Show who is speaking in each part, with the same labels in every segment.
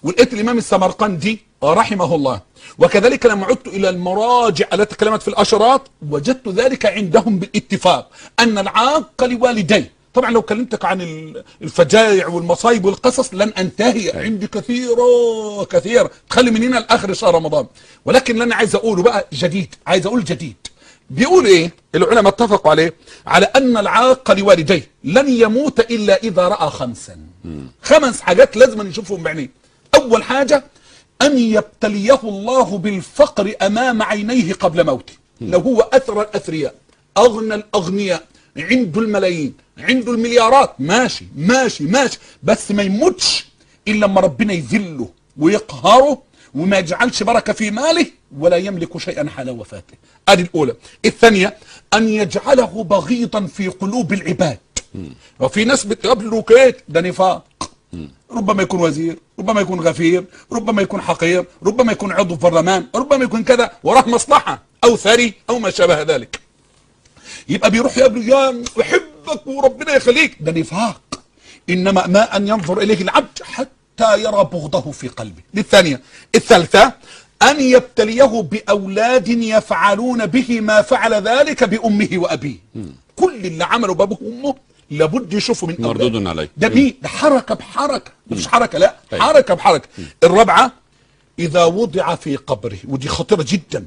Speaker 1: ولقيت الامام السمرقندي رحمه الله وكذلك لما عدت الى المراجع التي تكلمت في الاشراط وجدت ذلك عندهم بالاتفاق ان العاق لوالديه طبعا لو كلمتك عن ال- الفجائع والمصايب والقصص لن انتهي عندي كثيرة كثيرة تخلي من هنا لاخر شهر رمضان ولكن اللي انا عايز اقوله بقى جديد عايز اقول جديد بيقول ايه العلماء اتفقوا عليه على ان العاق لوالديه لن يموت الا اذا راى خمسا خمس حاجات لازم نشوفهم بعينيه اول حاجه ان يبتليه الله بالفقر امام عينيه قبل موته لو هو اثر الاثرياء اغنى الاغنياء عنده الملايين عنده المليارات ماشي ماشي ماشي بس ما يموتش الا لما ربنا يذله ويقهره وما يجعلش بركه في ماله ولا يملك شيئا حال وفاته ادي الاولى الثانيه ان يجعله بغيضا في قلوب العباد وفي ناس بتقابله كيت ده نفاق ربما يكون وزير ربما يكون غفير ربما يكون حقير ربما يكون عضو في برلمان ربما يكون كذا وراه مصلحه او ثري او ما شابه ذلك يبقى بيروح يقابله يا احبك وربنا يخليك ده نفاق انما ما ان ينظر اليه العبد حتى يرى بغضه في قلبه دي الثانيه الثالثه ان يبتليه باولاد يفعلون به ما فعل ذلك بامه وابيه كل اللي عمله بابه وامه لابد يشوفه من
Speaker 2: مردود
Speaker 1: أولاده.
Speaker 2: عليه.
Speaker 1: ده مين ده حركه بحركه مش حركه لا
Speaker 2: أيوة.
Speaker 1: حركه بحركه الرابعه اذا وضع في قبره ودي خطيره جدا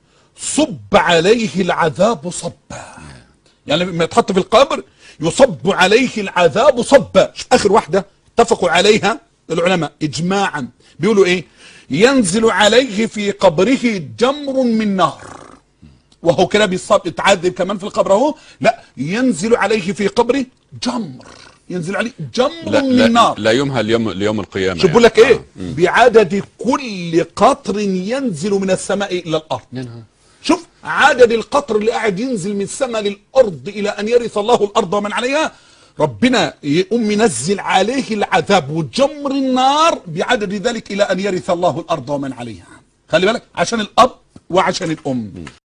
Speaker 1: صب عليه العذاب صبا يعني لما يتحط في القبر يصب عليه العذاب صبا شوف اخر واحده اتفقوا عليها العلماء اجماعا بيقولوا ايه ينزل عليه في قبره جمر من نار وهو كده بيصاب يتعذب كمان في القبر اهو لا ينزل عليه في قبره جمر ينزل عليه جمر
Speaker 2: لا
Speaker 1: من
Speaker 2: لا,
Speaker 1: نار
Speaker 2: لا يومها اليوم ليوم القيامه
Speaker 1: شوف بقول لك
Speaker 2: يعني.
Speaker 1: ايه بعدد كل قطر ينزل من السماء الى الارض
Speaker 2: آه.
Speaker 1: شوف عدد القطر اللي قاعد ينزل من السماء للارض الى ان يرث الله الارض ومن عليها ربنا يقوم ينزل عليه العذاب وجمر النار بعدد ذلك الى ان يرث الله الارض ومن عليها خلي بالك عشان الاب وعشان الام